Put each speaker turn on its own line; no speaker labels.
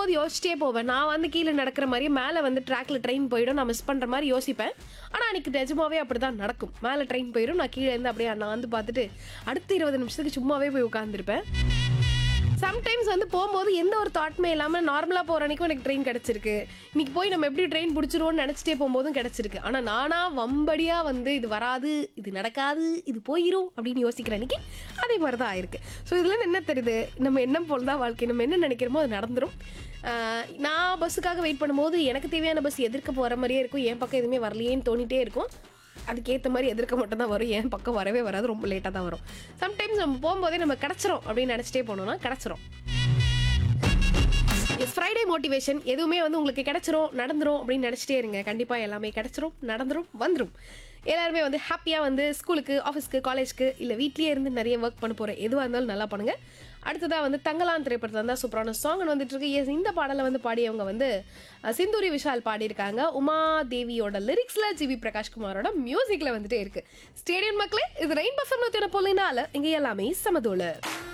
போகும்போது யோசிச்சிட்டே போவேன் நான் வந்து கீழே நடக்கிற மாதிரி மேலே வந்து ட்ராக்ல ட்ரெயின் போயிடும் நான் மிஸ் பண்ணுற மாதிரி யோசிப்பேன் ஆனால் அன்றைக்கி நிஜமாவே அப்படி தான் நடக்கும் மேலே ட்ரெயின் போயிடும் நான் கீழே இருந்து அப்படியே நான் வந்து பார்த்துட்டு அடுத்த இருபது நிமிஷத்துக்கு சும்மாவே போய் உட்காந்துருப்பேன் சம்டைம்ஸ் வந்து போகும்போது எந்த ஒரு தாட்மே இல்லாமல் நார்மலாக போகிற அன்னைக்கும் எனக்கு ட்ரெயின் கிடச்சிருக்கு இன்னைக்கு போய் நம்ம எப்படி ட்ரெயின் பிடிச்சிருவோம்னு நினச்சிட்டே போகும்போதும் கிடச்சிருக்கு ஆனால் நானா வம்படியாக வந்து இது வராது இது நடக்காது இது போயிடும் அப்படின்னு யோசிக்கிற அன்னைக்கு அதே மாதிரி தான் ஆயிருக்கு ஸோ இதில் என்ன தெரியுது நம்ம எண்ணம் போல் தான் வாழ்க்கை நம்ம என்ன நினைக்கிறோமோ அது நடந்துடும் ஆஹ் நான் பஸ்ஸுக்காக வெயிட் பண்ணும்போது எனக்கு தேவையான பஸ் எதிர்க்க போகிற மாதிரியே இருக்கும் என் பக்கம் எதுவுமே வரலையேன்னு தோணிட்டே இருக்கும் அதுக்கேற்ற மாதிரி எதிர்க்க மட்டும் தான் வரும் என் பக்கம் வரவே வராது ரொம்ப லேட்டாக தான் வரும் சம்டைம்ஸ் நம்ம போகும்போதே நம்ம கிடச்சிரும் அப்படின்னு நினச்சிட்டே போனோம்னா கிடச்சிரும் எஸ் ஃப்ரைடே மோட்டிவேஷன் எதுவுமே வந்து உங்களுக்கு கிடைச்சிரும் நடந்துரும் அப்படின்னு நினச்சிட்டே இருங்க கண்டிப்பாக எல்லாமே கிடைச்சிரும் நடந்துரும் வந்துடும் எல்லாருமே வந்து ஹாப்பியாக வந்து ஸ்கூலுக்கு ஆஃபீஸ்க்கு காலேஜ்க்கு இல்லை வீட்லேயே இருந்து நிறைய ஒர்க் பண்ண போகிற எதுவாக இருந்தாலும் நல்லா பண்ணுங்க அடுத்ததாக வந்து தங்கலான் திரைப்படத்தில் இருந்தால் சூப்பரான சாங் வந்துட்டு இருக்கு எஸ் இந்த பாடலை வந்து பாடியவங்க வந்து அஹ், சிந்தூரி விஷால் பாடியிருக்காங்க உமா தேவியோட லிரிக்ஸில் ஜிவி பிரகாஷ்குமாரோட மியூசிக்கில் வந்துட்டே இருக்கு ஸ்டேடியம் மக்களே இது ரெயின் பஃபர் நூற்றி பொல்லினால இங்கே எல்லாமே சமதோல